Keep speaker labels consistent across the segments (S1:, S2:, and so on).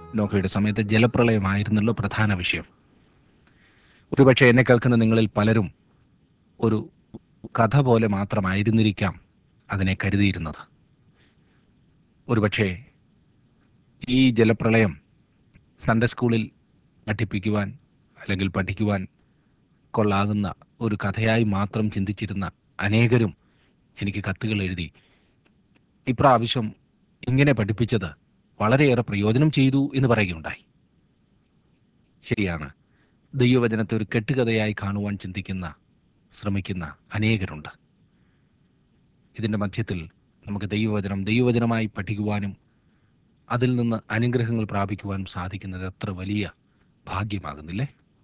S1: നോഹയുടെ സമയത്ത് ജലപ്രളയമായിരുന്നല്ലോ പ്രധാന വിഷയം ഒരുപക്ഷെ എന്നെ കേൾക്കുന്ന നിങ്ങളിൽ പലരും ഒരു കഥ പോലെ മാത്രമായിരുന്നിരിക്കാം അതിനെ കരുതിയിരുന്നത് ഒരുപക്ഷെ ഈ ജലപ്രളയം സൺഡേ സ്കൂളിൽ പഠിപ്പിക്കുവാൻ അല്ലെങ്കിൽ പഠിക്കുവാൻ കൊള്ളാകുന്ന ഒരു കഥയായി മാത്രം ചിന്തിച്ചിരുന്ന അനേകരും എനിക്ക് കത്തുകൾ എഴുതി ഇപ്രാവശ്യം ഇങ്ങനെ പഠിപ്പിച്ചത് വളരെയേറെ പ്രയോജനം ചെയ്തു എന്ന് പറയുകയുണ്ടായി ശരിയാണ് ദൈവവചനത്തെ ഒരു കെട്ടുകഥയായി കാണുവാൻ ചിന്തിക്കുന്ന ശ്രമിക്കുന്ന അനേകരുണ്ട് ഇതിൻ്റെ മധ്യത്തിൽ നമുക്ക് ദൈവവചനം ദൈവവചനമായി പഠിക്കുവാനും അതിൽ നിന്ന് അനുഗ്രഹങ്ങൾ പ്രാപിക്കുവാനും സാധിക്കുന്നത് എത്ര വലിയ ഭാഗ്യമാകുന്നില്ലേ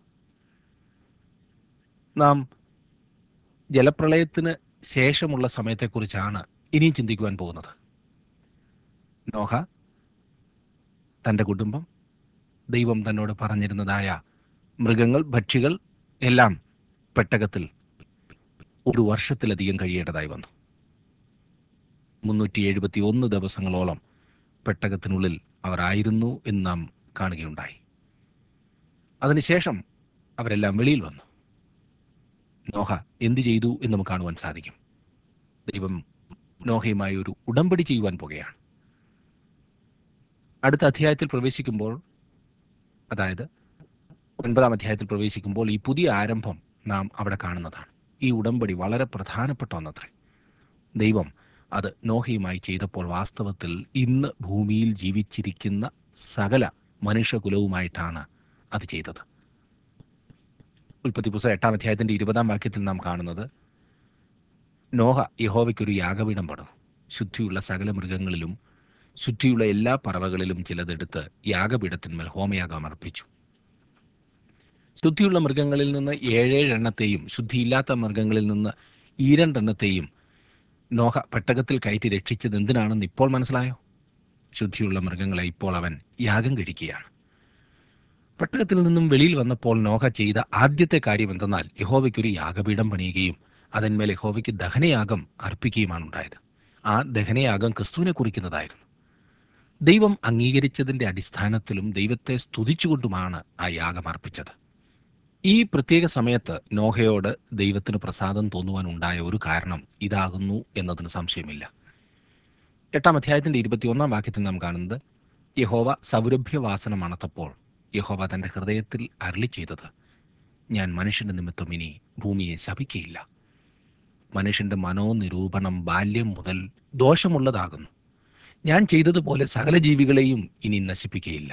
S1: നാം ജലപ്രളയത്തിന് ശേഷമുള്ള സമയത്തെക്കുറിച്ചാണ് ഇനിയും ചിന്തിക്കുവാൻ പോകുന്നത് നോഹ തൻ്റെ കുടുംബം ദൈവം തന്നോട് പറഞ്ഞിരുന്നതായ മൃഗങ്ങൾ ഭക്ഷികൾ എല്ലാം പെട്ടകത്തിൽ ഒരു വർഷത്തിലധികം കഴിയേണ്ടതായി വന്നു മുന്നൂറ്റി എഴുപത്തി ഒന്ന് ദിവസങ്ങളോളം പെട്ടകത്തിനുള്ളിൽ അവർ ആയിരുന്നു എന്ന് നാം കാണുകയുണ്ടായി അതിനുശേഷം അവരെല്ലാം വെളിയിൽ വന്നു നോഹ എന്ത് ചെയ്തു എന്ന് നമുക്ക് കാണുവാൻ സാധിക്കും ദൈവം നോഹയുമായി ഒരു ഉടമ്പടി ചെയ്യുവാൻ പോകുകയാണ് അടുത്ത അധ്യായത്തിൽ പ്രവേശിക്കുമ്പോൾ അതായത് ഒൻപതാം അധ്യായത്തിൽ പ്രവേശിക്കുമ്പോൾ ഈ പുതിയ ആരംഭം നാം അവിടെ കാണുന്നതാണ് ഈ ഉടമ്പടി വളരെ പ്രധാനപ്പെട്ട ഒന്നത്രേ ദൈവം അത് നോഹയുമായി ചെയ്തപ്പോൾ വാസ്തവത്തിൽ ഇന്ന് ഭൂമിയിൽ ജീവിച്ചിരിക്കുന്ന സകല മനുഷ്യകുലവുമായിട്ടാണ് അത് ചെയ്തത് ഉൽപ്പത്തി പുസ്തകം എട്ടാം അധ്യായത്തിന്റെ ഇരുപതാം വാക്യത്തിൽ നാം കാണുന്നത് നോഹ യഹോവയ്ക്കൊരു യാഗപീഠം പടു ശുദ്ധിയുള്ള സകല മൃഗങ്ങളിലും ശുദ്ധിയുള്ള എല്ലാ പറവകളിലും ചിലതെടുത്ത് യാഗപീഠത്തിന്മേൽ ഹോമയാഗം അർപ്പിച്ചു ശുദ്ധിയുള്ള മൃഗങ്ങളിൽ നിന്ന് ഏഴേഴ് എണ്ണത്തെയും ശുദ്ധിയില്ലാത്ത മൃഗങ്ങളിൽ നിന്ന് ഈ രണ്ടെണ്ണത്തെയും നോഹ പെട്ടകത്തിൽ കയറ്റി രക്ഷിച്ചത് എന്തിനാണെന്ന് ഇപ്പോൾ മനസ്സിലായോ ശുദ്ധിയുള്ള മൃഗങ്ങളെ ഇപ്പോൾ അവൻ യാഗം കഴിക്കുകയാണ് പെട്ടകത്തിൽ നിന്നും വെളിയിൽ വന്നപ്പോൾ നോഹ ചെയ്ത ആദ്യത്തെ കാര്യം എന്തെന്നാൽ യഹോവയ്ക്കൊരു യാഗപീഠം പണിയുകയും അതിന്മേൽ യഹോവയ്ക്ക് ദഹനയാഗം അർപ്പിക്കുകയുമാണ് ഉണ്ടായത് ആ ദഹനയാഗം ക്രിസ്തുവിനെ കുറിക്കുന്നതായിരുന്നു ദൈവം അംഗീകരിച്ചതിന്റെ അടിസ്ഥാനത്തിലും ദൈവത്തെ സ്തുതിച്ചുകൊണ്ടുമാണ് ആ യാഗം അർപ്പിച്ചത് ഈ പ്രത്യേക സമയത്ത് നോഹയോട് ദൈവത്തിന് പ്രസാദം തോന്നുവാൻ ഉണ്ടായ ഒരു കാരണം ഇതാകുന്നു എന്നതിന് സംശയമില്ല എട്ടാം അധ്യായത്തിന്റെ ഇരുപത്തിയൊന്നാം വാക്യത്തിൽ നാം കാണുന്നത് യഹോവ സൗരഭ്യവാസന മണത്തപ്പോൾ യഹോവ തന്റെ ഹൃദയത്തിൽ അരളി ചെയ്തത് ഞാൻ മനുഷ്യന്റെ നിമിത്തം ഇനി ഭൂമിയെ ശപിക്കയില്ല മനുഷ്യന്റെ മനോനിരൂപണം ബാല്യം മുതൽ ദോഷമുള്ളതാകുന്നു ഞാൻ ചെയ്തതുപോലെ സകല ജീവികളെയും ഇനി നശിപ്പിക്കുകയില്ല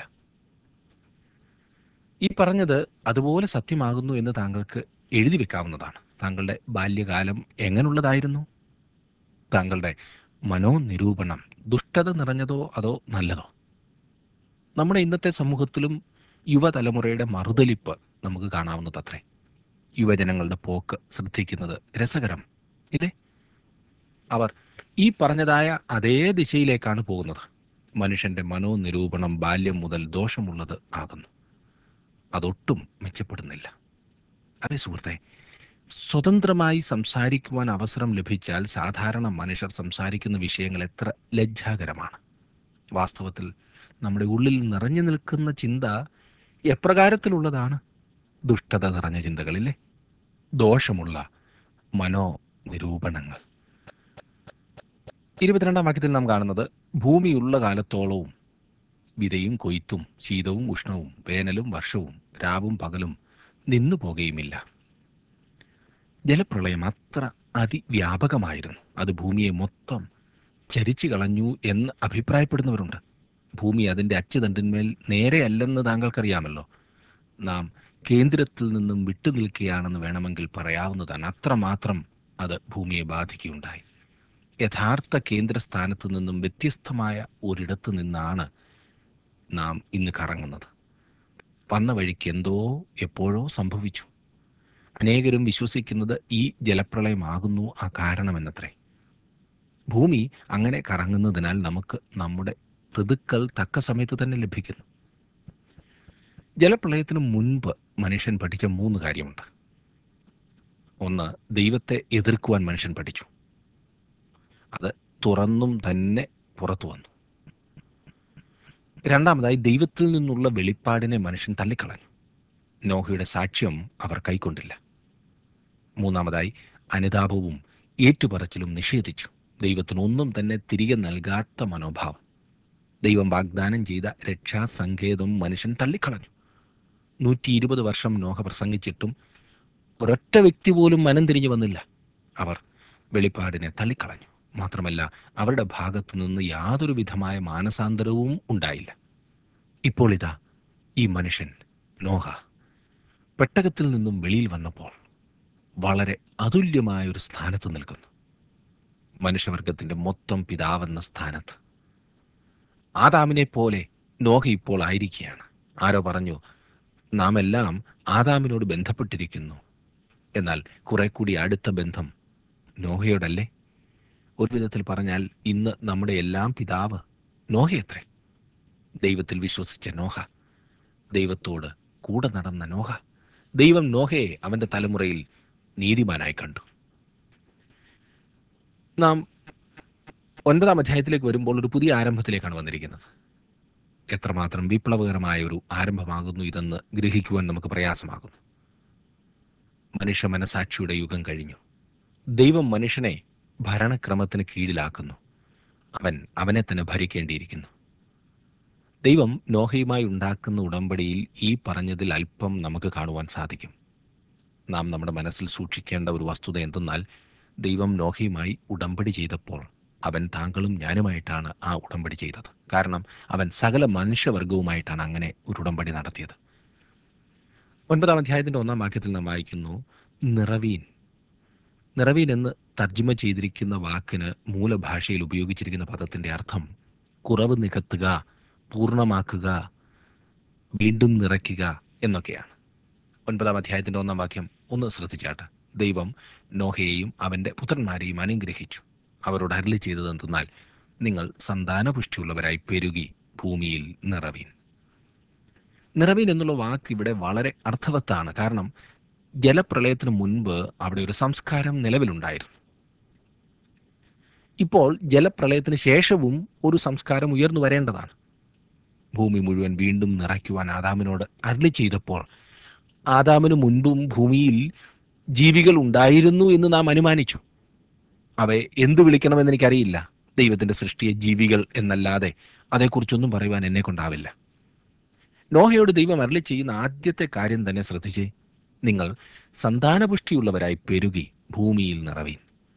S1: ഈ പറഞ്ഞത് അതുപോലെ സത്യമാകുന്നു എന്ന് താങ്കൾക്ക് എഴുതി വെക്കാവുന്നതാണ് താങ്കളുടെ ബാല്യകാലം എങ്ങനുള്ളതായിരുന്നു താങ്കളുടെ മനോനിരൂപണം ദുഷ്ടത നിറഞ്ഞതോ അതോ നല്ലതോ നമ്മുടെ ഇന്നത്തെ സമൂഹത്തിലും യുവതലമുറയുടെ മറുതലിപ്പ് നമുക്ക് കാണാവുന്നതത്രേ യുവജനങ്ങളുടെ പോക്ക് ശ്രദ്ധിക്കുന്നത് രസകരം ഇല്ലേ അവർ ഈ പറഞ്ഞതായ അതേ ദിശയിലേക്കാണ് പോകുന്നത് മനുഷ്യന്റെ മനോനിരൂപണം ബാല്യം മുതൽ ദോഷമുള്ളത് ആകുന്നു അതൊട്ടും മെച്ചപ്പെടുന്നില്ല അതേ സുഹൃത്തെ സ്വതന്ത്രമായി സംസാരിക്കുവാൻ അവസരം ലഭിച്ചാൽ സാധാരണ മനുഷ്യർ സംസാരിക്കുന്ന വിഷയങ്ങൾ എത്ര ലജ്ജാകരമാണ് വാസ്തവത്തിൽ നമ്മുടെ ഉള്ളിൽ നിറഞ്ഞു നിൽക്കുന്ന ചിന്ത എപ്രകാരത്തിലുള്ളതാണ് ദുഷ്ടത നിറഞ്ഞ ചിന്തകളിലെ ദോഷമുള്ള മനോനിരൂപണങ്ങൾ ഇരുപത്തിരണ്ടാം വാക്യത്തിൽ നാം കാണുന്നത് ഭൂമിയുള്ള കാലത്തോളവും വിതയും കൊയ്ത്തും ശീതവും ഉഷ്ണവും വേനലും വർഷവും രാവും പകലും നിന്നു പോകുകയുമില്ല ജലപ്രളയം അത്ര അതിവ്യാപകമായിരുന്നു അത് ഭൂമിയെ മൊത്തം ചരിച്ചു കളഞ്ഞു എന്ന് അഭിപ്രായപ്പെടുന്നവരുണ്ട് ഭൂമി അതിൻ്റെ അച്ചുതണ്ടിന്മേൽ നേരെയല്ലെന്ന് താങ്കൾക്കറിയാമല്ലോ നാം കേന്ദ്രത്തിൽ നിന്നും വിട്ടുനിൽക്കുകയാണെന്ന് വേണമെങ്കിൽ പറയാവുന്നതാണ് അത്രമാത്രം അത് ഭൂമിയെ ബാധിക്കുകയുണ്ടായി യഥാർത്ഥ കേന്ദ്രസ്ഥാനത്ത് നിന്നും വ്യത്യസ്തമായ ഒരിടത്ത് നിന്നാണ് നാം ഇന്ന് കറങ്ങുന്നത് വന്ന വഴിക്ക് എന്തോ എപ്പോഴോ സംഭവിച്ചു അനേകരും വിശ്വസിക്കുന്നത് ഈ ജലപ്രളയമാകുന്നു ആ കാരണമെന്നത്രേ ഭൂമി അങ്ങനെ കറങ്ങുന്നതിനാൽ നമുക്ക് നമ്മുടെ ഋതുക്കൾ തക്ക സമയത്ത് തന്നെ ലഭിക്കുന്നു ജലപ്രളയത്തിന് മുൻപ് മനുഷ്യൻ പഠിച്ച മൂന്ന് കാര്യമുണ്ട് ഒന്ന് ദൈവത്തെ എതിർക്കുവാൻ മനുഷ്യൻ പഠിച്ചു അത് തുറന്നും തന്നെ പുറത്തു വന്നു രണ്ടാമതായി ദൈവത്തിൽ നിന്നുള്ള വെളിപ്പാടിനെ മനുഷ്യൻ തള്ളിക്കളഞ്ഞു നോഹയുടെ സാക്ഷ്യം അവർ കൈക്കൊണ്ടില്ല മൂന്നാമതായി അനുതാപവും ഏറ്റുപറച്ചിലും നിഷേധിച്ചു ദൈവത്തിന് ഒന്നും തന്നെ തിരികെ നൽകാത്ത മനോഭാവം ദൈവം വാഗ്ദാനം ചെയ്ത രക്ഷാസങ്കേതം മനുഷ്യൻ തള്ളിക്കളഞ്ഞു നൂറ്റി ഇരുപത് വർഷം നോഹ പ്രസംഗിച്ചിട്ടും ഒരൊറ്റ വ്യക്തി പോലും മനം തിരിഞ്ഞു വന്നില്ല അവർ വെളിപ്പാടിനെ തള്ളിക്കളഞ്ഞു മാത്രമല്ല അവരുടെ ഭാഗത്തു നിന്ന് യാതൊരു വിധമായ മാനസാന്തരവും ഉണ്ടായില്ല ഇപ്പോൾ ഇതാ ഈ മനുഷ്യൻ നോഹ പെട്ടകത്തിൽ നിന്നും വെളിയിൽ വന്നപ്പോൾ വളരെ അതുല്യമായ ഒരു സ്ഥാനത്ത് നിൽക്കുന്നു മനുഷ്യവർഗത്തിന്റെ മൊത്തം പിതാവെന്ന സ്ഥാനത്ത് ആദാമിനെ പോലെ നോഹ ഇപ്പോൾ ആയിരിക്കുകയാണ് ആരോ പറഞ്ഞു നാം എല്ലാം ആദാമിനോട് ബന്ധപ്പെട്ടിരിക്കുന്നു എന്നാൽ കുറെ കൂടി അടുത്ത ബന്ധം നോഹയോടല്ലേ ഒരു വിധത്തിൽ പറഞ്ഞാൽ ഇന്ന് നമ്മുടെ എല്ലാം പിതാവ് നോഹയത്രേ ദൈവത്തിൽ വിശ്വസിച്ച നോഹ ദൈവത്തോട് കൂടെ നടന്ന നോഹ ദൈവം നോഹയെ അവന്റെ തലമുറയിൽ നീതിമാനായി കണ്ടു നാം ഒൻപതാം അധ്യായത്തിലേക്ക് വരുമ്പോൾ ഒരു പുതിയ ആരംഭത്തിലേക്കാണ് വന്നിരിക്കുന്നത് എത്രമാത്രം വിപ്ലവകരമായ ഒരു ആരംഭമാകുന്നു ഇതെന്ന് ഗ്രഹിക്കുവാൻ നമുക്ക് പ്രയാസമാകുന്നു മനുഷ്യ മനസാക്ഷിയുടെ യുഗം കഴിഞ്ഞു ദൈവം മനുഷ്യനെ ഭരണക്രമത്തിന് കീഴിലാക്കുന്നു അവൻ അവനെ തന്നെ ഭരിക്കേണ്ടിയിരിക്കുന്നു ദൈവം നോഹയുമായി ഉണ്ടാക്കുന്ന ഉടമ്പടിയിൽ ഈ പറഞ്ഞതിൽ അല്പം നമുക്ക് കാണുവാൻ സാധിക്കും നാം നമ്മുടെ മനസ്സിൽ സൂക്ഷിക്കേണ്ട ഒരു വസ്തുത എന്തെന്നാൽ ദൈവം നോഹയുമായി ഉടമ്പടി ചെയ്തപ്പോൾ അവൻ താങ്കളും ഞാനുമായിട്ടാണ് ആ ഉടമ്പടി ചെയ്തത് കാരണം അവൻ സകല മനുഷ്യവർഗവുമായിട്ടാണ് അങ്ങനെ ഒരു ഉടമ്പടി നടത്തിയത് ഒൻപതാം അധ്യായത്തിന്റെ ഒന്നാം വാക്യത്തിൽ നാം വായിക്കുന്നു നിറവീൻ നിറവീൻ എന്ന് തർജ്ജിമ ചെയ്തിരിക്കുന്ന വാക്കിന് മൂലഭാഷയിൽ ഉപയോഗിച്ചിരിക്കുന്ന പദത്തിന്റെ അർത്ഥം കുറവ് നികത്തുക പൂർണ്ണമാക്കുക വീണ്ടും നിറയ്ക്കുക എന്നൊക്കെയാണ് ഒൻപതാം അധ്യായത്തിന്റെ ഒന്നാം വാക്യം ഒന്ന് ശ്രദ്ധിച്ചാട്ട് ദൈവം നോഹയെയും അവന്റെ പുത്രന്മാരെയും അനുഗ്രഹിച്ചു അവരോട് അരളി ചെയ്തത് എന്തെന്നാൽ നിങ്ങൾ സന്താനപുഷ്ടിയുള്ളവരായി പെരുകി ഭൂമിയിൽ നിറവീൻ നിറവീൻ എന്നുള്ള വാക്ക് ഇവിടെ വളരെ അർത്ഥവത്താണ് കാരണം ജലപ്രളയത്തിന് മുൻപ് അവിടെ ഒരു സംസ്കാരം നിലവിലുണ്ടായിരുന്നു ഇപ്പോൾ ജലപ്രളയത്തിന് ശേഷവും ഒരു സംസ്കാരം ഉയർന്നു വരേണ്ടതാണ് ഭൂമി മുഴുവൻ വീണ്ടും നിറയ്ക്കുവാൻ ആദാമിനോട് അരളി ചെയ്തപ്പോൾ ആദാമിന് മുൻപും ഭൂമിയിൽ ജീവികൾ ഉണ്ടായിരുന്നു എന്ന് നാം അനുമാനിച്ചു അവയെ എന്തു വിളിക്കണമെന്ന് എനിക്കറിയില്ല ദൈവത്തിന്റെ സൃഷ്ടിയെ ജീവികൾ എന്നല്ലാതെ അതേക്കുറിച്ചൊന്നും പറയുവാൻ എന്നെ കൊണ്ടാവില്ല നോഹയോട് ദൈവം അരളി ചെയ്യുന്ന ആദ്യത്തെ കാര്യം തന്നെ ശ്രദ്ധിച്ചേ നിങ്ങൾ സന്താനപുഷ്ടിയുള്ളവരായി പെരുകി ഭൂമിയിൽ നിറവീൻ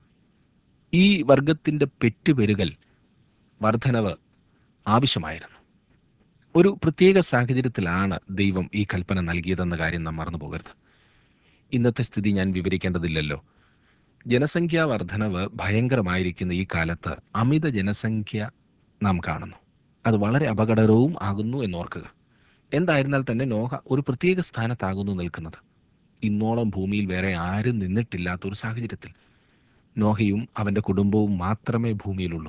S1: ഈ വർഗത്തിന്റെ പെറ്റുപെരുകൽ വർധനവ് ആവശ്യമായിരുന്നു ഒരു പ്രത്യേക സാഹചര്യത്തിലാണ് ദൈവം ഈ കൽപ്പന നൽകിയതെന്ന കാര്യം നാം മറന്നു പോകരുത് ഇന്നത്തെ സ്ഥിതി ഞാൻ വിവരിക്കേണ്ടതില്ലല്ലോ ജനസംഖ്യാ വർധനവ് ഭയങ്കരമായിരിക്കുന്ന ഈ കാലത്ത് അമിത ജനസംഖ്യ നാം കാണുന്നു അത് വളരെ അപകടകരവും ആകുന്നു എന്നോർക്കുക എന്തായിരുന്നാൽ തന്നെ നോഹ ഒരു പ്രത്യേക സ്ഥാനത്താകുന്നു നിൽക്കുന്നത് ഇന്നോളം ഭൂമിയിൽ വേറെ ആരും നിന്നിട്ടില്ലാത്ത ഒരു സാഹചര്യത്തിൽ നോഹയും അവന്റെ കുടുംബവും മാത്രമേ ഭൂമിയിലുള്ളൂ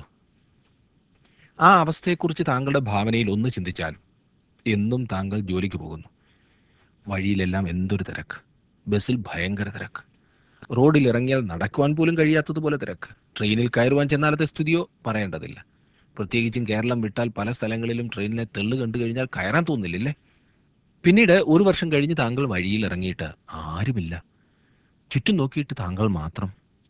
S1: ആ അവസ്ഥയെക്കുറിച്ച് താങ്കളുടെ ഭാവനയിൽ ഒന്ന് ചിന്തിച്ചാലും എന്നും താങ്കൾ ജോലിക്ക് പോകുന്നു വഴിയിലെല്ലാം എന്തൊരു തിരക്ക് ബസ്സിൽ ഭയങ്കര തിരക്ക് റോഡിൽ ഇറങ്ങിയാൽ നടക്കുവാൻ പോലും കഴിയാത്തതുപോലെ തിരക്ക് ട്രെയിനിൽ കയറുവാൻ ചെന്നാലത്തെ സ്ഥിതിയോ പറയേണ്ടതില്ല പ്രത്യേകിച്ചും കേരളം വിട്ടാൽ പല സ്ഥലങ്ങളിലും ട്രെയിനിനെ തെള്ളു കണ്ടു കഴിഞ്ഞാൽ കയറാൻ തോന്നില്ലേ പിന്നീട് ഒരു വർഷം കഴിഞ്ഞ് താങ്കൾ വഴിയിൽ ഇറങ്ങിയിട്ട് ആരുമില്ല ചുറ്റും നോക്കിയിട്ട് താങ്കൾ മാത്രം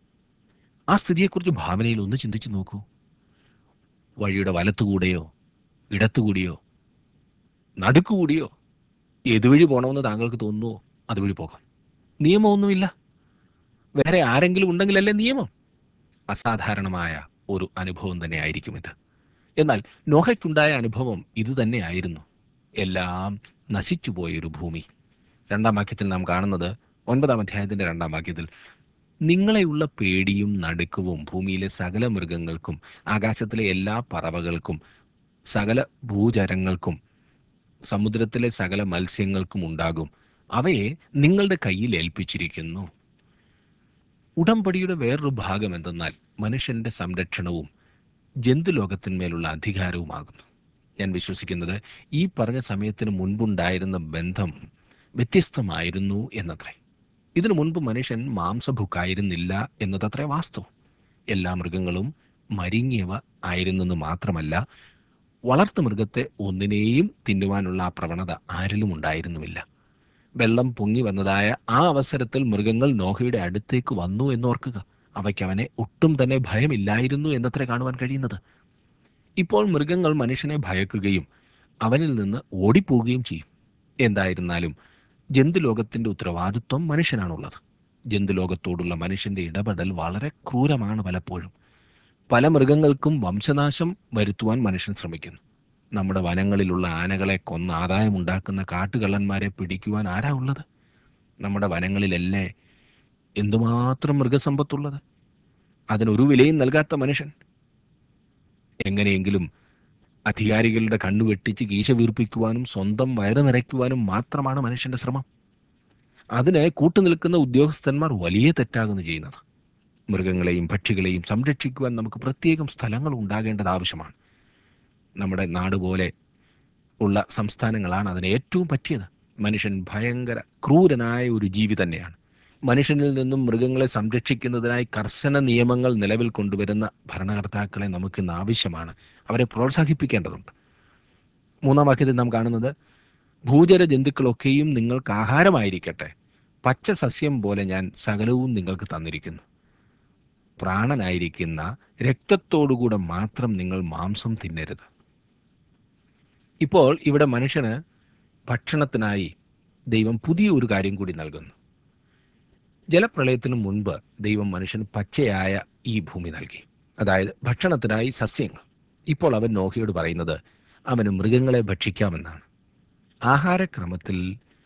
S1: ആ സ്ഥിതിയെക്കുറിച്ച് ഭാവനയിൽ ഒന്ന് ചിന്തിച്ചു നോക്കൂ വഴിയുടെ വലത്തുകൂടെയോ ഇടത്തുകൂടിയോ നടുക്കുകൂടിയോ ഏതുവഴി പോകണമെന്ന് താങ്കൾക്ക് തോന്നുന്നുവോ അതുവഴി പോകാം നിയമമൊന്നുമില്ല വേറെ ആരെങ്കിലും ഉണ്ടെങ്കിലല്ലേ നിയമം അസാധാരണമായ ഒരു അനുഭവം തന്നെ ആയിരിക്കും ഇത് എന്നാൽ നോഹയ്ക്കുണ്ടായ അനുഭവം ഇത് തന്നെയായിരുന്നു എല്ലാം നശിച്ചുപോയൊരു ഭൂമി രണ്ടാം വാക്യത്തിൽ നാം കാണുന്നത് ഒൻപതാം അധ്യായത്തിന്റെ രണ്ടാം വാക്യത്തിൽ നിങ്ങളെയുള്ള പേടിയും നടുക്കവും ഭൂമിയിലെ സകല മൃഗങ്ങൾക്കും ആകാശത്തിലെ എല്ലാ പറവകൾക്കും സകല ഭൂചരങ്ങൾക്കും സമുദ്രത്തിലെ സകല മത്സ്യങ്ങൾക്കും ഉണ്ടാകും അവയെ നിങ്ങളുടെ കയ്യിൽ ഏൽപ്പിച്ചിരിക്കുന്നു ഉടമ്പടിയുടെ വേറൊരു ഭാഗം എന്തെന്നാൽ മനുഷ്യന്റെ സംരക്ഷണവും ജന്തുലോകത്തിന്മേലുള്ള അധികാരവുമാകുന്നു ഞാൻ വിശ്വസിക്കുന്നത് ഈ പറഞ്ഞ സമയത്തിന് മുൻപുണ്ടായിരുന്ന ബന്ധം വ്യത്യസ്തമായിരുന്നു എന്നത്രേ ഇതിനു മുൻപ് മനുഷ്യൻ മാംസഭുക്കായിരുന്നില്ല എന്നതത്രേ വാസ്തവം എല്ലാ മൃഗങ്ങളും മരിങ്ങിയവ ആയിരുന്നെന്ന് മാത്രമല്ല വളർത്തുമൃഗത്തെ ഒന്നിനെയും തിന്നുവാനുള്ള ആ പ്രവണത ആരിലും ഉണ്ടായിരുന്നുമില്ല വെള്ളം പൊങ്ങി വന്നതായ ആ അവസരത്തിൽ മൃഗങ്ങൾ നോഹയുടെ അടുത്തേക്ക് വന്നു എന്നോർക്കുക അവയ്ക്ക് അവനെ ഒട്ടും തന്നെ ഭയമില്ലായിരുന്നു എന്നത്ര കാണുവാൻ കഴിയുന്നത് ഇപ്പോൾ മൃഗങ്ങൾ മനുഷ്യനെ ഭയക്കുകയും അവനിൽ നിന്ന് ഓടിപ്പോവുകയും ചെയ്യും എന്തായിരുന്നാലും ജന്തുലോകത്തിന്റെ ഉത്തരവാദിത്വം മനുഷ്യനാണുള്ളത് ജന്തുലോകത്തോടുള്ള മനുഷ്യന്റെ ഇടപെടൽ വളരെ ക്രൂരമാണ് പലപ്പോഴും പല മൃഗങ്ങൾക്കും വംശനാശം വരുത്തുവാൻ മനുഷ്യൻ ശ്രമിക്കുന്നു നമ്മുടെ വനങ്ങളിലുള്ള ആനകളെ കൊന്ന് ആദായമുണ്ടാക്കുന്ന കാട്ടുകള്ളന്മാരെ പിടിക്കുവാൻ ആരാ ഉള്ളത് നമ്മുടെ വനങ്ങളിലല്ലേ എന്തുമാത്രം മൃഗസമ്പത്തുള്ളത് അതിനൊരു വിലയും നൽകാത്ത മനുഷ്യൻ എങ്ങനെയെങ്കിലും അധികാരികളുടെ കണ്ണു വെട്ടിച്ച് കീശ വീർപ്പിക്കുവാനും സ്വന്തം വയറ് നിറയ്ക്കുവാനും മാത്രമാണ് മനുഷ്യന്റെ ശ്രമം അതിന് കൂട്ടുനിൽക്കുന്ന ഉദ്യോഗസ്ഥന്മാർ വലിയ തെറ്റാകുന്നു ചെയ്യുന്നത് മൃഗങ്ങളെയും പക്ഷികളെയും സംരക്ഷിക്കുവാൻ നമുക്ക് പ്രത്യേകം സ്ഥലങ്ങൾ ഉണ്ടാകേണ്ടത് ആവശ്യമാണ് നമ്മുടെ നാട് പോലെ ഉള്ള സംസ്ഥാനങ്ങളാണ് അതിന് ഏറ്റവും പറ്റിയത് മനുഷ്യൻ ഭയങ്കര ക്രൂരനായ ഒരു ജീവി തന്നെയാണ് മനുഷ്യനിൽ നിന്നും മൃഗങ്ങളെ സംരക്ഷിക്കുന്നതിനായി കർശന നിയമങ്ങൾ നിലവിൽ കൊണ്ടുവരുന്ന ഭരണകർത്താക്കളെ നമുക്കിന്ന് ആവശ്യമാണ് അവരെ പ്രോത്സാഹിപ്പിക്കേണ്ടതുണ്ട് മൂന്നാം വാക്യത്തിൽ നാം കാണുന്നത് ഭൂചര ജന്തുക്കളൊക്കെയും നിങ്ങൾക്ക് ആഹാരമായിരിക്കട്ടെ പച്ച സസ്യം പോലെ ഞാൻ സകലവും നിങ്ങൾക്ക് തന്നിരിക്കുന്നു പ്രാണനായിരിക്കുന്ന രക്തത്തോടുകൂടെ മാത്രം നിങ്ങൾ മാംസം തിന്നരുത് ഇപ്പോൾ ഇവിടെ മനുഷ്യന് ഭക്ഷണത്തിനായി ദൈവം പുതിയ ഒരു കാര്യം കൂടി നൽകുന്നു ജലപ്രളയത്തിനു മുൻപ് ദൈവം മനുഷ്യന് പച്ചയായ ഈ ഭൂമി നൽകി അതായത് ഭക്ഷണത്തിനായി സസ്യങ്ങൾ ഇപ്പോൾ അവൻ നോഹയോട് പറയുന്നത് അവന് മൃഗങ്ങളെ ഭക്ഷിക്കാമെന്നാണ് ആഹാരക്രമത്തിൽ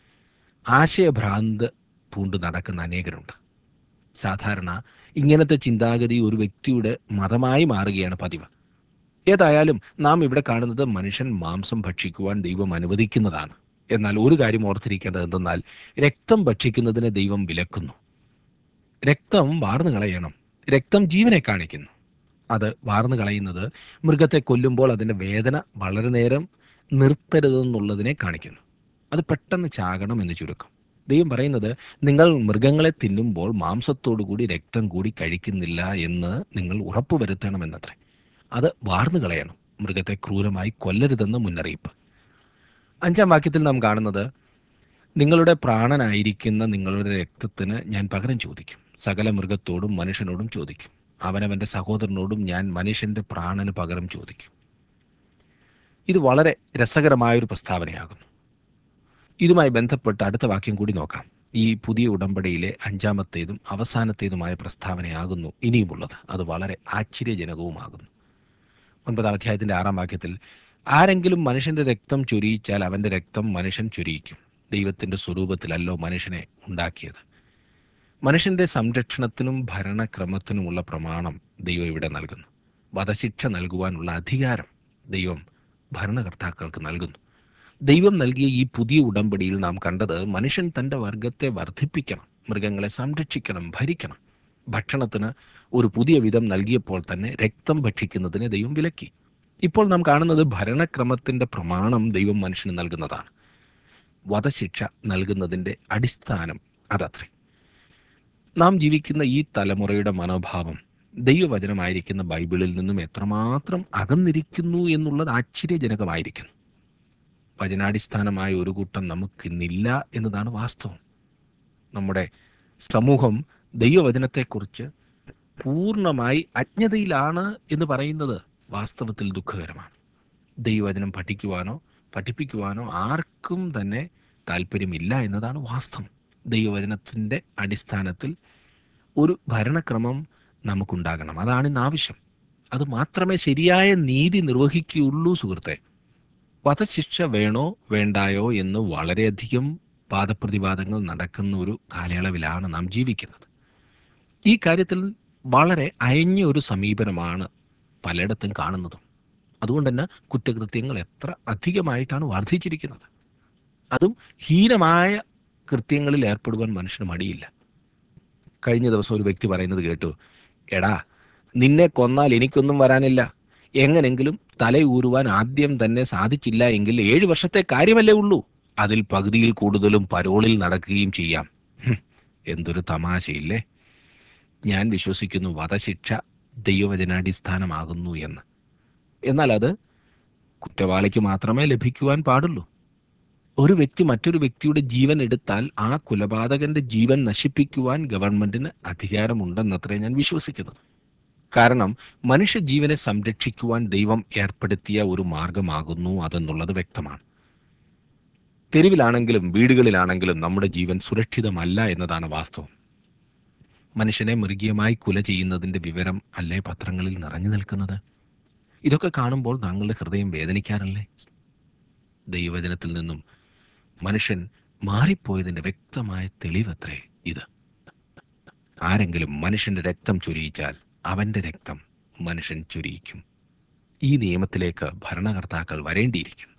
S1: ആശയഭ്രാന്ത് പൂണ്ട് നടക്കുന്ന അനേകരുണ്ട് സാധാരണ ഇങ്ങനത്തെ ചിന്താഗതി ഒരു വ്യക്തിയുടെ മതമായി മാറുകയാണ് പതിവ് ഏതായാലും നാം ഇവിടെ കാണുന്നത് മനുഷ്യൻ മാംസം ഭക്ഷിക്കുവാൻ ദൈവം അനുവദിക്കുന്നതാണ് എന്നാൽ ഒരു കാര്യം ഓർത്തിരിക്കേണ്ടത് എന്തെന്നാൽ രക്തം ഭക്ഷിക്കുന്നതിനെ ദൈവം വിലക്കുന്നു രക്തം വാർന്നു കളയണം രക്തം ജീവനെ കാണിക്കുന്നു അത് വാർന്നു കളയുന്നത് മൃഗത്തെ കൊല്ലുമ്പോൾ അതിൻ്റെ വേദന വളരെ നേരം നിർത്തരുതെന്നുള്ളതിനെ കാണിക്കുന്നു അത് പെട്ടെന്ന് ചാകണം എന്ന് ചുരുക്കം ദൈവം പറയുന്നത് നിങ്ങൾ മൃഗങ്ങളെ തിന്നുമ്പോൾ മാംസത്തോടു കൂടി രക്തം കൂടി കഴിക്കുന്നില്ല എന്ന് നിങ്ങൾ ഉറപ്പുവരുത്തണമെന്നത്രേ അത് വാർന്നു കളയണം മൃഗത്തെ ക്രൂരമായി കൊല്ലരുതെന്ന് മുന്നറിയിപ്പ് അഞ്ചാം വാക്യത്തിൽ നാം കാണുന്നത് നിങ്ങളുടെ പ്രാണനായിരിക്കുന്ന നിങ്ങളുടെ രക്തത്തിന് ഞാൻ പകരം ചോദിക്കും സകല മൃഗത്തോടും മനുഷ്യനോടും ചോദിക്കും അവനവൻ്റെ സഹോദരനോടും ഞാൻ മനുഷ്യന്റെ പ്രാണന് പകരം ചോദിക്കും ഇത് വളരെ രസകരമായൊരു പ്രസ്താവനയാകുന്നു ഇതുമായി ബന്ധപ്പെട്ട് അടുത്ത വാക്യം കൂടി നോക്കാം ഈ പുതിയ ഉടമ്പടിയിലെ അഞ്ചാമത്തേതും അവസാനത്തേതുമായ പ്രസ്താവനയാകുന്നു ഇനിയുമുള്ളത് അത് വളരെ ആശ്ചര്യജനകവുമാകുന്നു ഒൻപതാം അധ്യായത്തിന്റെ ആറാം വാക്യത്തിൽ ആരെങ്കിലും മനുഷ്യന്റെ രക്തം ചൊരിയിച്ചാൽ അവന്റെ രക്തം മനുഷ്യൻ ചൊരിയിക്കും ദൈവത്തിന്റെ സ്വരൂപത്തിലല്ലോ മനുഷ്യനെ ഉണ്ടാക്കിയത് മനുഷ്യന്റെ സംരക്ഷണത്തിനും ഭരണക്രമത്തിനുമുള്ള പ്രമാണം ദൈവം ഇവിടെ നൽകുന്നു വധശിക്ഷ നൽകുവാനുള്ള അധികാരം ദൈവം ഭരണകർത്താക്കൾക്ക് നൽകുന്നു ദൈവം നൽകിയ ഈ പുതിയ ഉടമ്പടിയിൽ നാം കണ്ടത് മനുഷ്യൻ തൻ്റെ വർഗത്തെ വർദ്ധിപ്പിക്കണം മൃഗങ്ങളെ സംരക്ഷിക്കണം ഭരിക്കണം ഭക്ഷണത്തിന് ഒരു പുതിയ വിധം നൽകിയപ്പോൾ തന്നെ രക്തം ഭക്ഷിക്കുന്നതിനെ ദൈവം വിലക്കി ഇപ്പോൾ നാം കാണുന്നത് ഭരണക്രമത്തിന്റെ പ്രമാണം ദൈവം മനുഷ്യന് നൽകുന്നതാണ് വധശിക്ഷ നൽകുന്നതിൻ്റെ അടിസ്ഥാനം അതത്രേ നാം ജീവിക്കുന്ന ഈ തലമുറയുടെ മനോഭാവം ദൈവവചനമായിരിക്കുന്ന ബൈബിളിൽ നിന്നും എത്രമാത്രം അകന്നിരിക്കുന്നു എന്നുള്ളത് ആശ്ചര്യജനകമായിരിക്കുന്നു വചനാടിസ്ഥാനമായ ഒരു കൂട്ടം നമുക്കിന്നില്ല എന്നതാണ് വാസ്തവം നമ്മുടെ സമൂഹം ദൈവവചനത്തെക്കുറിച്ച് പൂർണ്ണമായി അജ്ഞതയിലാണ് എന്ന് പറയുന്നത് വാസ്തവത്തിൽ ദുഃഖകരമാണ് ദൈവവചനം പഠിക്കുവാനോ പഠിപ്പിക്കുവാനോ ആർക്കും തന്നെ താല്പര്യമില്ല എന്നതാണ് വാസ്തവം ദൈവവചനത്തിൻ്റെ അടിസ്ഥാനത്തിൽ ഒരു ഭരണക്രമം നമുക്കുണ്ടാകണം അതാണ് ഇന്ന് ആവശ്യം അത് മാത്രമേ ശരിയായ നീതി നിർവഹിക്കുകയുള്ളൂ സുഹൃത്തെ വധശിക്ഷ വേണോ വേണ്ടായോ എന്ന് വളരെയധികം വാദപ്രതിവാദങ്ങൾ നടക്കുന്ന ഒരു കാലയളവിലാണ് നാം ജീവിക്കുന്നത് ഈ കാര്യത്തിൽ വളരെ അയഞ്ഞ ഒരു സമീപനമാണ് പലയിടത്തും കാണുന്നതും അതുകൊണ്ട് തന്നെ കുറ്റകൃത്യങ്ങൾ എത്ര അധികമായിട്ടാണ് വർദ്ധിച്ചിരിക്കുന്നത് അതും ഹീനമായ കൃത്യങ്ങളിൽ ഏർപ്പെടുവാൻ മനുഷ്യന് മടിയില്ല കഴിഞ്ഞ ദിവസം ഒരു വ്യക്തി പറയുന്നത് കേട്ടു എടാ നിന്നെ കൊന്നാൽ എനിക്കൊന്നും വരാനില്ല എങ്ങനെങ്കിലും തലയൂരുവാൻ ആദ്യം തന്നെ സാധിച്ചില്ല എങ്കിൽ ഏഴു വർഷത്തെ കാര്യമല്ലേ ഉള്ളൂ അതിൽ പകുതിയിൽ കൂടുതലും പരോളിൽ നടക്കുകയും ചെയ്യാം ഹും, എന്തൊരു തമാശയില്ലേ ഞാൻ വിശ്വസിക്കുന്നു വധശിക്ഷ ദൈവവചനാടിസ്ഥാനമാകുന്നു എന്ന് എന്നാൽ അത് കുറ്റവാളിക്ക് മാത്രമേ ലഭിക്കുവാൻ പാടുള്ളൂ ഒരു വ്യക്തി മറ്റൊരു വ്യക്തിയുടെ ജീവൻ എടുത്താൽ ആ കൊലപാതകന്റെ ജീവൻ നശിപ്പിക്കുവാൻ ഗവൺമെന്റിന് അധികാരമുണ്ടെന്നത്രേ ഞാൻ വിശ്വസിക്കുന്നത് കാരണം മനുഷ്യ ജീവനെ സംരക്ഷിക്കുവാൻ ദൈവം ഏർപ്പെടുത്തിയ ഒരു മാർഗമാകുന്നു അതെന്നുള്ളത് വ്യക്തമാണ് തെരുവിലാണെങ്കിലും വീടുകളിലാണെങ്കിലും നമ്മുടെ ജീവൻ സുരക്ഷിതമല്ല എന്നതാണ് വാസ്തവം മനുഷ്യനെ മൃഗീയമായി കുല ചെയ്യുന്നതിന്റെ വിവരം അല്ലേ പത്രങ്ങളിൽ നിറഞ്ഞു നിൽക്കുന്നത് ഇതൊക്കെ കാണുമ്പോൾ താങ്കളുടെ ഹൃദയം വേദനിക്കാറില്ലേ ദൈവവചനത്തിൽ നിന്നും മനുഷ്യൻ മാറിപ്പോയതിന്റെ വ്യക്തമായ തെളിവത്രേ ഇത് ആരെങ്കിലും മനുഷ്യന്റെ രക്തം ചൊരിയിച്ചാൽ അവന്റെ രക്തം മനുഷ്യൻ ചൊരിയിക്കും ഈ നിയമത്തിലേക്ക് ഭരണകർത്താക്കൾ വരേണ്ടിയിരിക്കുന്നു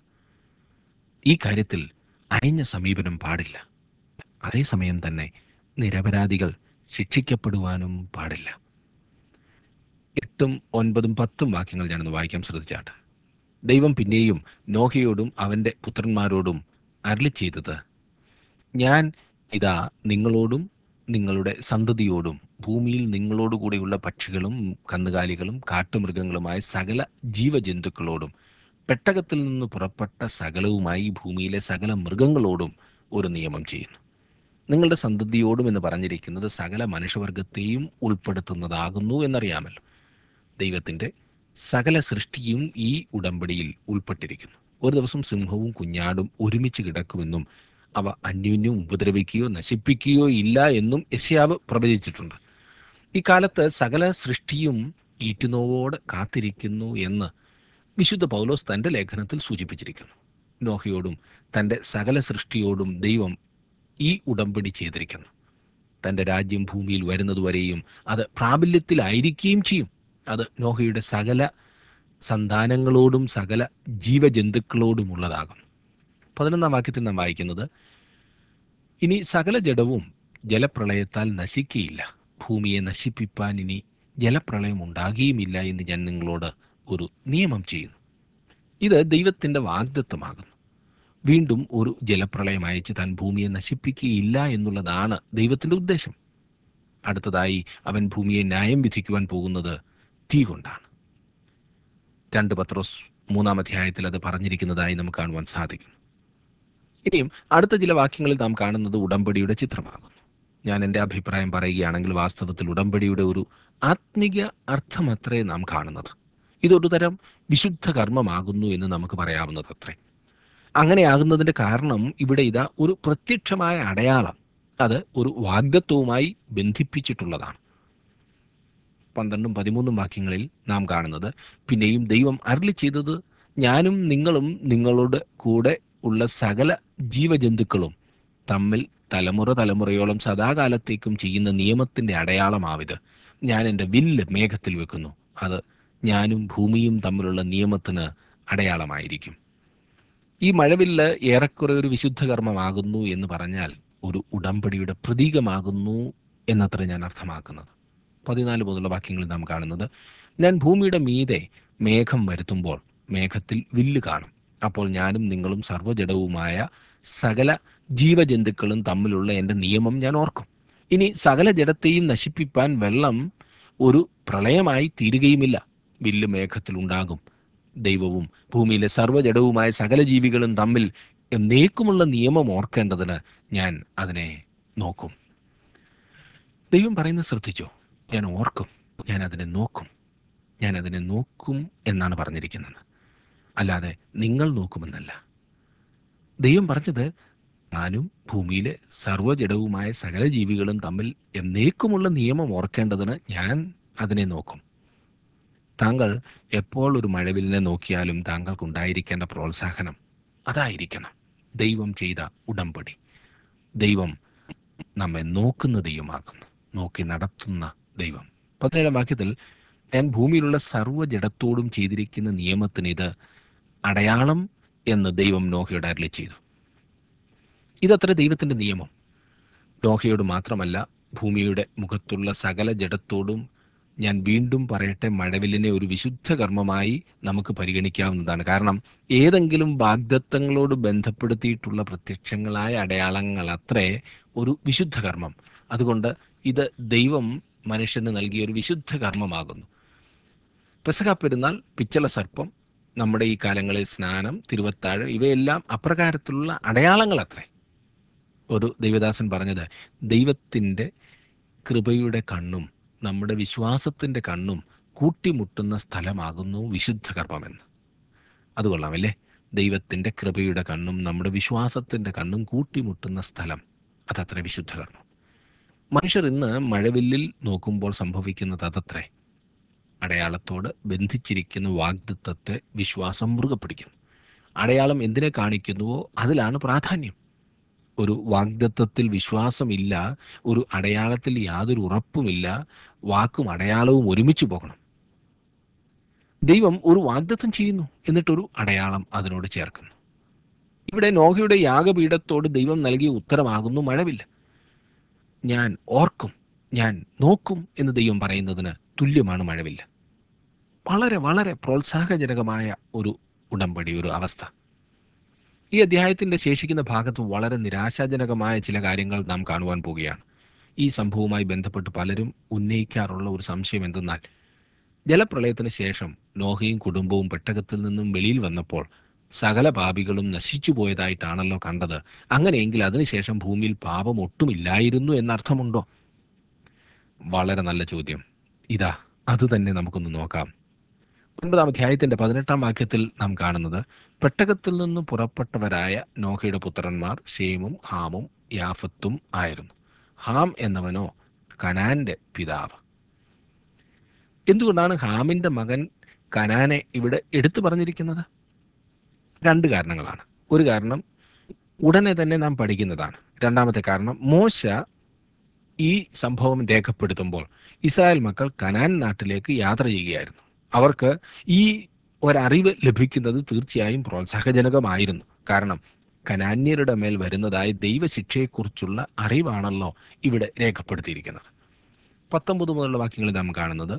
S1: ഈ കാര്യത്തിൽ അയഞ്ഞ സമീപനം പാടില്ല അതേസമയം തന്നെ നിരപരാധികൾ ശിക്ഷിക്കപ്പെടുവാനും പാടില്ല എട്ടും ഒൻപതും പത്തും വാക്യങ്ങൾ ഞാനൊന്ന് വായിക്കാൻ ശ്രദ്ധിച്ചാട്ടെ ദൈവം പിന്നെയും നോഹയോടും അവൻ്റെ പുത്രന്മാരോടും അരളി ചെയ്തത് ഞാൻ ഇതാ നിങ്ങളോടും നിങ്ങളുടെ സന്തതിയോടും ഭൂമിയിൽ നിങ്ങളോടുകൂടെയുള്ള പക്ഷികളും കന്നുകാലികളും കാട്ടുമൃഗങ്ങളുമായ സകല ജീവജന്തുക്കളോടും പെട്ടകത്തിൽ നിന്ന് പുറപ്പെട്ട സകലവുമായി ഭൂമിയിലെ സകല മൃഗങ്ങളോടും ഒരു നിയമം ചെയ്യുന്നു നിങ്ങളുടെ സന്തതിയോടും എന്ന് പറഞ്ഞിരിക്കുന്നത് സകല മനുഷ്യവർഗത്തെയും ഉൾപ്പെടുത്തുന്നതാകുന്നു എന്നറിയാമല്ലോ ദൈവത്തിൻ്റെ സകല സൃഷ്ടിയും ഈ ഉടമ്പടിയിൽ ഉൾപ്പെട്ടിരിക്കുന്നു ഒരു ദിവസം സിംഹവും കുഞ്ഞാടും ഒരുമിച്ച് കിടക്കുമെന്നും അവ അന്യോന്യം ഉപദ്രവിക്കുകയോ നശിപ്പിക്കുകയോ ഇല്ല എന്നും യശയാവ് പ്രവചിച്ചിട്ടുണ്ട് ഈ കാലത്ത് സകല സൃഷ്ടിയും ഈറ്റുനോവോട് കാത്തിരിക്കുന്നു എന്ന് വിശുദ്ധ പൗലോസ് തൻ്റെ ലേഖനത്തിൽ സൂചിപ്പിച്ചിരിക്കുന്നു നോഹയോടും തൻ്റെ സകല സൃഷ്ടിയോടും ദൈവം ഈ ഉടമ്പടി ചെയ്തിരിക്കുന്നു തൻ്റെ രാജ്യം ഭൂമിയിൽ വരുന്നതുവരെയും അത് പ്രാബല്യത്തിലായിരിക്കുകയും ചെയ്യും അത് നോഹയുടെ സകല സന്താനങ്ങളോടും സകല ജീവജന്തുക്കളോടുമുള്ളതാകും പതിനൊന്നാം വാക്യത്തിൽ നാം വായിക്കുന്നത് ഇനി സകല ജഡവും ജലപ്രളയത്താൽ നശിക്കുകയില്ല ഭൂമിയെ നശിപ്പിപ്പാൻ ഇനി ജലപ്രളയം ഉണ്ടാകുകയുമില്ല എന്ന് ഞാൻ നിങ്ങളോട് ഒരു നിയമം ചെയ്യുന്നു ഇത് ദൈവത്തിൻ്റെ വാഗ്ദത്വമാകുന്നു വീണ്ടും ഒരു ജലപ്രളയം അയച്ച് താൻ ഭൂമിയെ നശിപ്പിക്കുകയില്ല എന്നുള്ളതാണ് ദൈവത്തിൻ്റെ ഉദ്ദേശം അടുത്തതായി അവൻ ഭൂമിയെ ന്യായം വിധിക്കുവാൻ പോകുന്നത് തീ കൊണ്ടാണ് രണ്ട് പത്രോസ് മൂന്നാം അധ്യായത്തിൽ അത് പറഞ്ഞിരിക്കുന്നതായി നമുക്ക് കാണുവാൻ സാധിക്കും ഇനിയും അടുത്ത ചില വാക്യങ്ങളിൽ നാം കാണുന്നത് ഉടമ്പടിയുടെ ചിത്രമാകുന്നു ഞാൻ എൻ്റെ അഭിപ്രായം പറയുകയാണെങ്കിൽ വാസ്തവത്തിൽ ഉടമ്പടിയുടെ ഒരു ആത്മിക അർത്ഥമത്രേ നാം കാണുന്നത് ഇതൊരു തരം വിശുദ്ധ കർമ്മമാകുന്നു എന്ന് നമുക്ക് പറയാവുന്നത് അത്രേ അങ്ങനെയാകുന്നതിൻ്റെ കാരണം ഇവിടെ ഇതാ ഒരു പ്രത്യക്ഷമായ അടയാളം അത് ഒരു വാഗ്ദത്വവുമായി ബന്ധിപ്പിച്ചിട്ടുള്ളതാണ് പന്ത്രണ്ടും പതിമൂന്നും വാക്യങ്ങളിൽ നാം കാണുന്നത് പിന്നെയും ദൈവം അരളി ചെയ്തത് ഞാനും നിങ്ങളും നിങ്ങളുടെ കൂടെ ഉള്ള സകല ജീവജന്തുക്കളും തമ്മിൽ തലമുറ തലമുറയോളം സദാകാലത്തേക്കും ചെയ്യുന്ന നിയമത്തിന്റെ അടയാളമാവിത് ഞാൻ എൻ്റെ വില്ല് മേഘത്തിൽ വെക്കുന്നു അത് ഞാനും ഭൂമിയും തമ്മിലുള്ള നിയമത്തിന് അടയാളമായിരിക്കും ഈ മഴവില്ല് ഏറെക്കുറെ ഒരു വിശുദ്ധ കർമ്മമാകുന്നു എന്ന് പറഞ്ഞാൽ ഒരു ഉടമ്പടിയുടെ പ്രതീകമാകുന്നു എന്നത്ര ഞാൻ അർത്ഥമാക്കുന്നത് പതിനാല് മുതലുള്ള വാക്യങ്ങളിൽ നാം കാണുന്നത് ഞാൻ ഭൂമിയുടെ മീതെ മേഘം വരുത്തുമ്പോൾ മേഘത്തിൽ വില്ല് കാണും അപ്പോൾ ഞാനും നിങ്ങളും സർവ്വജടവുമായ സകല ജീവജന്തുക്കളും തമ്മിലുള്ള എൻ്റെ നിയമം ഞാൻ ഓർക്കും ഇനി സകല ജഡത്തെയും നശിപ്പിപ്പാൻ വെള്ളം ഒരു പ്രളയമായി തീരുകയുമില്ല വില്ല് മേഘത്തിൽ ഉണ്ടാകും ദൈവവും ഭൂമിയിലെ സർവ്വജടവുമായ സകല ജീവികളും തമ്മിൽ എന്നേക്കുമുള്ള നിയമം ഓർക്കേണ്ടതിന് ഞാൻ അതിനെ നോക്കും ദൈവം പറയുന്നത് ശ്രദ്ധിച്ചോ ഞാൻ ഓർക്കും ഞാൻ അതിനെ നോക്കും ഞാൻ അതിനെ നോക്കും എന്നാണ് പറഞ്ഞിരിക്കുന്നത് അല്ലാതെ നിങ്ങൾ നോക്കുമെന്നല്ല ദൈവം പറഞ്ഞത് ഞാനും ഭൂമിയിലെ സർവ്വജടവുമായ സകല ജീവികളും തമ്മിൽ എന്നേക്കുമുള്ള നിയമം ഓർക്കേണ്ടതിന് ഞാൻ അതിനെ നോക്കും താങ്കൾ എപ്പോൾ ഒരു മഴവിലിനെ നോക്കിയാലും താങ്കൾക്കുണ്ടായിരിക്കേണ്ട പ്രോത്സാഹനം അതായിരിക്കണം ദൈവം ചെയ്ത ഉടമ്പടി ദൈവം നമ്മെ നോക്കുന്ന ദൈവമാക്കുന്നു നോക്കി നടത്തുന്ന ദൈവം പതിനേഴാം വാക്യത്തിൽ ഞാൻ ഭൂമിയിലുള്ള സർവ്വജടത്തോടും ചെയ്തിരിക്കുന്ന നിയമത്തിന് ഇത് അടയാളം എന്ന് ദൈവം നോഹയോട് അരളി ചെയ്തു ഇതത്ര ദൈവത്തിൻ്റെ നിയമം നോഹയോട് മാത്രമല്ല ഭൂമിയുടെ മുഖത്തുള്ള സകല ജഡത്തോടും ഞാൻ വീണ്ടും പറയട്ടെ മഴവില്ലിനെ ഒരു വിശുദ്ധ കർമ്മമായി നമുക്ക് പരിഗണിക്കാവുന്നതാണ് കാരണം ഏതെങ്കിലും വാഗ്ദത്തങ്ങളോട് ബന്ധപ്പെടുത്തിയിട്ടുള്ള പ്രത്യക്ഷങ്ങളായ അടയാളങ്ങൾ അത്രേ ഒരു വിശുദ്ധ കർമ്മം അതുകൊണ്ട് ഇത് ദൈവം മനുഷ്യന് നൽകിയ ഒരു വിശുദ്ധ കർമ്മമാകുന്നു പെസക പെരുന്നാൾ പിച്ചള സർപ്പം നമ്മുടെ ഈ കാലങ്ങളിൽ സ്നാനം തിരുവത്താഴ് ഇവയെല്ലാം അപ്രകാരത്തിലുള്ള അടയാളങ്ങൾ അത്രേ ഒരു ദൈവദാസൻ പറഞ്ഞത് ദൈവത്തിൻ്റെ കൃപയുടെ കണ്ണും നമ്മുടെ വിശ്വാസത്തിൻ്റെ കണ്ണും കൂട്ടിമുട്ടുന്ന സ്ഥലമാകുന്നു വിശുദ്ധ കർമ്മമെന്ന് അത് കൊള്ളാമല്ലേ ദൈവത്തിൻ്റെ കൃപയുടെ കണ്ണും നമ്മുടെ വിശ്വാസത്തിൻ്റെ കണ്ണും കൂട്ടിമുട്ടുന്ന സ്ഥലം അതത്ര വിശുദ്ധ കർമ്മം മനുഷ്യർ ഇന്ന് മഴവില്ലിൽ നോക്കുമ്പോൾ സംഭവിക്കുന്നത് അതത്രേ അടയാളത്തോട് ബന്ധിച്ചിരിക്കുന്ന വാഗ്ദത്വത്തെ വിശ്വാസം മുറുകെ പിടിക്കുന്നു അടയാളം എന്തിനെ കാണിക്കുന്നുവോ അതിലാണ് പ്രാധാന്യം ഒരു വാഗ്ദത്വത്തിൽ വിശ്വാസമില്ല ഒരു അടയാളത്തിൽ യാതൊരു ഉറപ്പുമില്ല വാക്കും അടയാളവും ഒരുമിച്ച് പോകണം ദൈവം ഒരു വാഗ്ദത്വം ചെയ്യുന്നു എന്നിട്ടൊരു അടയാളം അതിനോട് ചേർക്കുന്നു ഇവിടെ നോഹയുടെ യാഗപീഠത്തോട് ദൈവം നൽകിയ ഉത്തരമാകുന്നു മഴവില്ല ഞാൻ ഓർക്കും ഞാൻ നോക്കും എന്ന് ദൈവം പറയുന്നതിന് തുല്യമാണ് മഴവില്ല വളരെ വളരെ പ്രോത്സാഹജനകമായ ഒരു ഉടമ്പടി ഒരു അവസ്ഥ ഈ അധ്യായത്തിന്റെ ശേഷിക്കുന്ന ഭാഗത്ത് വളരെ നിരാശാജനകമായ ചില കാര്യങ്ങൾ നാം കാണുവാൻ പോവുകയാണ് ഈ സംഭവവുമായി ബന്ധപ്പെട്ട് പലരും ഉന്നയിക്കാറുള്ള ഒരു സംശയം എന്തെന്നാൽ ജലപ്രളയത്തിന് ശേഷം നോഹയും കുടുംബവും പെട്ടകത്തിൽ നിന്നും വെളിയിൽ വന്നപ്പോൾ സകല പാപികളും നശിച്ചു പോയതായിട്ടാണല്ലോ കണ്ടത് അങ്ങനെയെങ്കിൽ അതിനുശേഷം ഭൂമിയിൽ പാപം ഒട്ടുമില്ലായിരുന്നു എന്നർത്ഥമുണ്ടോ വളരെ നല്ല ചോദ്യം ഇതാ അത് തന്നെ നമുക്കൊന്ന് നോക്കാം ഒൻപതാം അധ്യായത്തിന്റെ പതിനെട്ടാം വാക്യത്തിൽ നാം കാണുന്നത് പെട്ടകത്തിൽ നിന്ന് പുറപ്പെട്ടവരായ നോഹയുടെ പുത്രന്മാർ ഷേമും ഹാമും യാഫത്തും ആയിരുന്നു ഹാം എന്നവനോ കനാന്റെ പിതാവ് എന്തുകൊണ്ടാണ് ഹാമിന്റെ മകൻ കനാനെ ഇവിടെ എടുത്തു പറഞ്ഞിരിക്കുന്നത് രണ്ട് കാരണങ്ങളാണ് ഒരു കാരണം ഉടനെ തന്നെ നാം പഠിക്കുന്നതാണ് രണ്ടാമത്തെ കാരണം മോശ ഈ സംഭവം രേഖപ്പെടുത്തുമ്പോൾ ഇസ്രായേൽ മക്കൾ കനാൻ നാട്ടിലേക്ക് യാത്ര ചെയ്യുകയായിരുന്നു അവർക്ക് ഈ ഒരറിവ് ലഭിക്കുന്നത് തീർച്ചയായും പ്രോത്സാഹജനകമായിരുന്നു കാരണം കനാന്യരുടെ മേൽ വരുന്നതായ ദൈവശിക്ഷയെക്കുറിച്ചുള്ള അറിവാണല്ലോ ഇവിടെ രേഖപ്പെടുത്തിയിരിക്കുന്നത് പത്തൊമ്പത് മുതലുള്ള വാക്യങ്ങളിൽ നാം കാണുന്നത്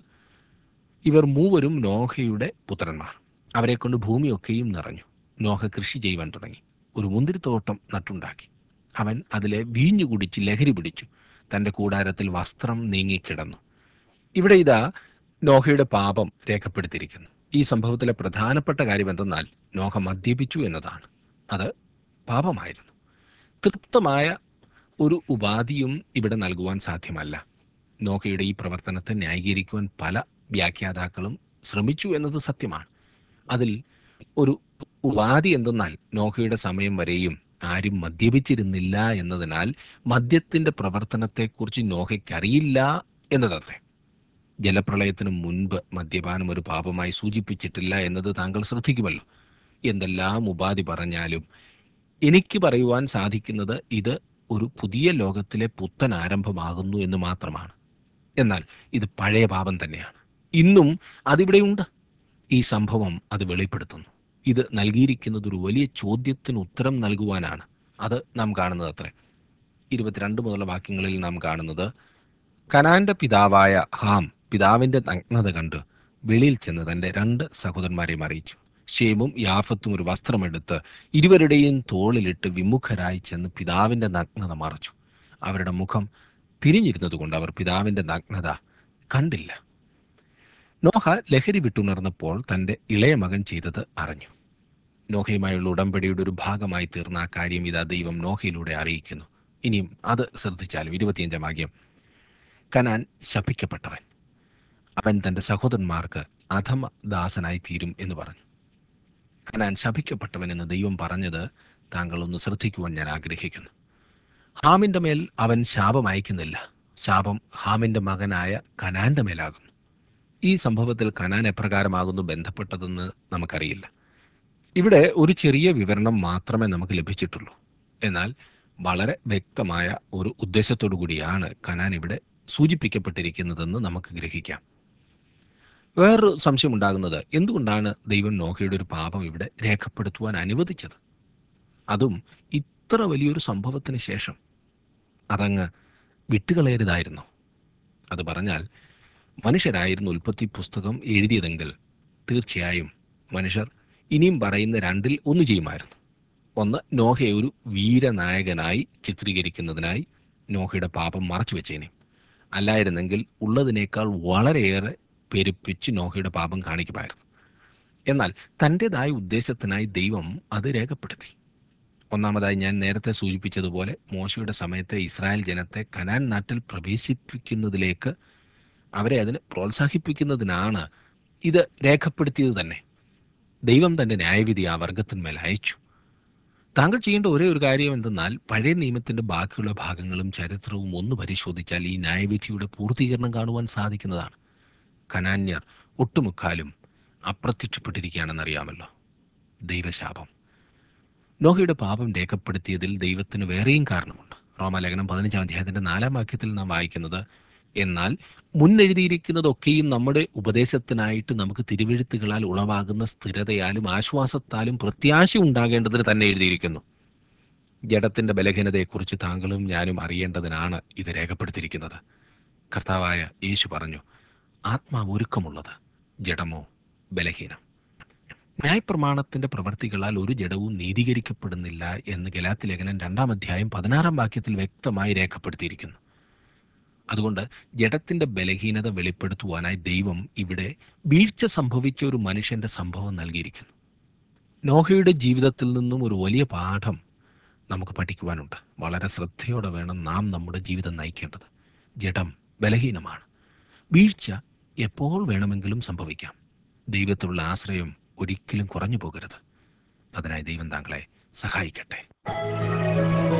S1: ഇവർ മൂവരും നോഹയുടെ പുത്രന്മാർ അവരെ കൊണ്ട് ഭൂമിയൊക്കെയും നിറഞ്ഞു നോഹ കൃഷി ചെയ്യുവാൻ തുടങ്ങി ഒരു മുന്തിരിത്തോട്ടം നട്ടുണ്ടാക്കി അവൻ അതിലെ വീഞ്ഞു കുടിച്ച് ലഹരി പിടിച്ചു തൻ്റെ കൂടാരത്തിൽ വസ്ത്രം നീങ്ങിക്കിടന്നു ഇവിടെ ഇതാ നോഹയുടെ പാപം രേഖപ്പെടുത്തിയിരിക്കുന്നു ഈ സംഭവത്തിലെ പ്രധാനപ്പെട്ട കാര്യം എന്തെന്നാൽ നോഹ മദ്യപിച്ചു എന്നതാണ് അത് പാപമായിരുന്നു തൃപ്തമായ ഒരു ഉപാധിയും ഇവിടെ നൽകുവാൻ സാധ്യമല്ല നോഹയുടെ ഈ പ്രവർത്തനത്തെ ന്യായീകരിക്കുവാൻ പല വ്യാഖ്യാതാക്കളും ശ്രമിച്ചു എന്നത് സത്യമാണ് അതിൽ ഒരു ഉപാധി എന്തെന്നാൽ നോഹയുടെ സമയം വരെയും ആരും മദ്യപിച്ചിരുന്നില്ല എന്നതിനാൽ മദ്യത്തിന്റെ പ്രവർത്തനത്തെക്കുറിച്ച് നോഹയ്ക്ക് അറിയില്ല എന്നതത്രേ ജലപ്രളയത്തിന് മുൻപ് മദ്യപാനം ഒരു പാപമായി സൂചിപ്പിച്ചിട്ടില്ല എന്നത് താങ്കൾ ശ്രദ്ധിക്കുമല്ലോ എന്തെല്ലാം ഉപാധി പറഞ്ഞാലും എനിക്ക് പറയുവാൻ സാധിക്കുന്നത് ഇത് ഒരു പുതിയ ലോകത്തിലെ പുത്തൻ ആരംഭമാകുന്നു എന്ന് മാത്രമാണ് എന്നാൽ ഇത് പഴയ പാപം തന്നെയാണ് ഇന്നും അതിവിടെയുണ്ട് ഈ സംഭവം അത് വെളിപ്പെടുത്തുന്നു ഇത് നൽകിയിരിക്കുന്നത് ഒരു വലിയ ചോദ്യത്തിന് ഉത്തരം നൽകുവാനാണ് അത് നാം കാണുന്നത് അത്രേ ഇരുപത്തിരണ്ട് മുതലുള്ള വാക്യങ്ങളിൽ നാം കാണുന്നത് കനാന്റെ പിതാവായ ഹാം പിതാവിന്റെ നഗ്നത കണ്ട് വെളിയിൽ ചെന്ന് തന്റെ രണ്ട് സഹോദരന്മാരെയും അറിയിച്ചു ഷേമും യാഫത്തും ഒരു വസ്ത്രമെടുത്ത് ഇരുവരുടെയും തോളിലിട്ട് വിമുഖരായി ചെന്ന് പിതാവിന്റെ നഗ്നത മറച്ചു അവരുടെ മുഖം തിരിഞ്ഞിരുന്നതുകൊണ്ട് അവർ പിതാവിന്റെ നഗ്നത കണ്ടില്ല നോഹ ലഹരി വിട്ടുണർന്നപ്പോൾ തന്റെ ഇളയ മകൻ ചെയ്തത് അറിഞ്ഞു നോഹയുമായുള്ള ഉടമ്പടിയുടെ ഒരു ഭാഗമായി തീർന്ന ആ കാര്യം ഇതാ ദൈവം നോഹയിലൂടെ അറിയിക്കുന്നു ഇനിയും അത് ശ്രദ്ധിച്ചാലും ഇരുപത്തിയഞ്ചാം വാക്യം കനാൻ ശപിക്കപ്പെട്ടവൻ അവൻ തന്റെ സഹോദരന്മാർക്ക് അധമ ദാസനായി തീരും എന്ന് പറഞ്ഞു കനാൻ ശപിക്കപ്പെട്ടവൻ എന്ന് ദൈവം പറഞ്ഞത് താങ്കൾ ഒന്ന് ശ്രദ്ധിക്കുവാൻ ഞാൻ ആഗ്രഹിക്കുന്നു ഹാമിന്റെ മേൽ അവൻ ശാപം അയക്കുന്നില്ല ശാപം ഹാമിന്റെ മകനായ കനാന്റെ മേലാകുന്നു ഈ സംഭവത്തിൽ കനാൻ എപ്രകാരമാകുന്നു ബന്ധപ്പെട്ടതെന്ന് നമുക്കറിയില്ല ഇവിടെ ഒരു ചെറിയ വിവരണം മാത്രമേ നമുക്ക് ലഭിച്ചിട്ടുള്ളൂ എന്നാൽ വളരെ വ്യക്തമായ ഒരു ഉദ്ദേശത്തോടു കൂടിയാണ് കനാൻ ഇവിടെ സൂചിപ്പിക്കപ്പെട്ടിരിക്കുന്നതെന്ന് നമുക്ക് ഗ്രഹിക്കാം വേറൊരു സംശയം ഉണ്ടാകുന്നത് എന്തുകൊണ്ടാണ് ദൈവം നോഹയുടെ ഒരു പാപം ഇവിടെ രേഖപ്പെടുത്തുവാൻ അനുവദിച്ചത് അതും ഇത്ര വലിയൊരു സംഭവത്തിന് ശേഷം അതങ്ങ് വിട്ടുകളയരുതായിരുന്നു അത് പറഞ്ഞാൽ മനുഷ്യരായിരുന്നു ഉൽപ്പത്തി പുസ്തകം എഴുതിയതെങ്കിൽ തീർച്ചയായും മനുഷ്യർ ഇനിയും പറയുന്ന രണ്ടിൽ ഒന്ന് ചെയ്യുമായിരുന്നു ഒന്ന് നോഹയെ ഒരു വീരനായകനായി ചിത്രീകരിക്കുന്നതിനായി നോഹയുടെ പാപം മറച്ചു വെച്ചേനെ അല്ലായിരുന്നെങ്കിൽ ഉള്ളതിനേക്കാൾ വളരെയേറെ പെരുപ്പിച്ച് നോഹയുടെ പാപം കാണിക്കുമായിരുന്നു എന്നാൽ തൻ്റെതായ ഉദ്ദേശത്തിനായി ദൈവം അത് രേഖപ്പെടുത്തി ഒന്നാമതായി ഞാൻ നേരത്തെ സൂചിപ്പിച്ചതുപോലെ മോശയുടെ സമയത്തെ ഇസ്രായേൽ ജനത്തെ കനാൻ നാട്ടിൽ പ്രവേശിപ്പിക്കുന്നതിലേക്ക് അവരെ അതിന് പ്രോത്സാഹിപ്പിക്കുന്നതിനാണ് ഇത് രേഖപ്പെടുത്തിയത് തന്നെ ദൈവം തൻ്റെ ന്യായവിധി ആ വർഗത്തിന്മേൽ അയച്ചു താങ്കൾ ചെയ്യേണ്ട ഒരേ ഒരു കാര്യം എന്തെന്നാൽ പഴയ നിയമത്തിന്റെ ബാക്കിയുള്ള ഭാഗങ്ങളും ചരിത്രവും ഒന്ന് പരിശോധിച്ചാൽ ഈ ന്യായവിധിയുടെ പൂർത്തീകരണം കാണുവാൻ സാധിക്കുന്നതാണ് കനാന്യർ ഒട്ടുമുക്കാലും അപ്രത്യക്ഷപ്പെട്ടിരിക്കുകയാണെന്നറിയാമല്ലോ ദൈവശാപം നോഹയുടെ പാപം രേഖപ്പെടുത്തിയതിൽ ദൈവത്തിന് വേറെയും കാരണമുണ്ട് റോമാലേഖനം പതിനഞ്ചാം അധ്യായത്തിന്റെ നാലാം വാക്യത്തിൽ നാം വായിക്കുന്നത് എന്നാൽ മുന്നെഴുതിയിരിക്കുന്നതൊക്കെയും നമ്മുടെ ഉപദേശത്തിനായിട്ട് നമുക്ക് തിരുവെഴുത്തുകളാൽ ഉളവാകുന്ന സ്ഥിരതയാലും ആശ്വാസത്താലും പ്രത്യാശ ഉണ്ടാകേണ്ടതിന് തന്നെ എഴുതിയിരിക്കുന്നു ജഡത്തിന്റെ ബലഹീനതയെക്കുറിച്ച് താങ്കളും ഞാനും അറിയേണ്ടതിനാണ് ഇത് രേഖപ്പെടുത്തിയിരിക്കുന്നത് കർത്താവായ യേശു പറഞ്ഞു ആത്മാവ് ഒരുക്കമുള്ളത് ജഡമോ ബലഹീനം ന്യായപ്രമാണത്തിന്റെ പ്രവർത്തികളാൽ ഒരു ജഡവും നീതീകരിക്കപ്പെടുന്നില്ല എന്ന് ഗലാത്തി ലേഖനം രണ്ടാം അധ്യായം പതിനാറാം വാക്യത്തിൽ വ്യക്തമായി രേഖപ്പെടുത്തിയിരിക്കുന്നു അതുകൊണ്ട് ജഡത്തിന്റെ ബലഹീനത വെളിപ്പെടുത്തുവാനായി ദൈവം ഇവിടെ വീഴ്ച സംഭവിച്ച ഒരു മനുഷ്യന്റെ സംഭവം നൽകിയിരിക്കുന്നു നോഹയുടെ ജീവിതത്തിൽ നിന്നും ഒരു വലിയ പാഠം നമുക്ക് പഠിക്കുവാനുണ്ട് വളരെ ശ്രദ്ധയോടെ വേണം നാം നമ്മുടെ ജീവിതം നയിക്കേണ്ടത് ജഡം ബലഹീനമാണ് വീഴ്ച എപ്പോൾ വേണമെങ്കിലും സംഭവിക്കാം ദൈവത്തിലുള്ള ആശ്രയം ഒരിക്കലും കുറഞ്ഞു പോകരുത് അതിനായി ദൈവം താങ്കളെ സഹായിക്കട്ടെ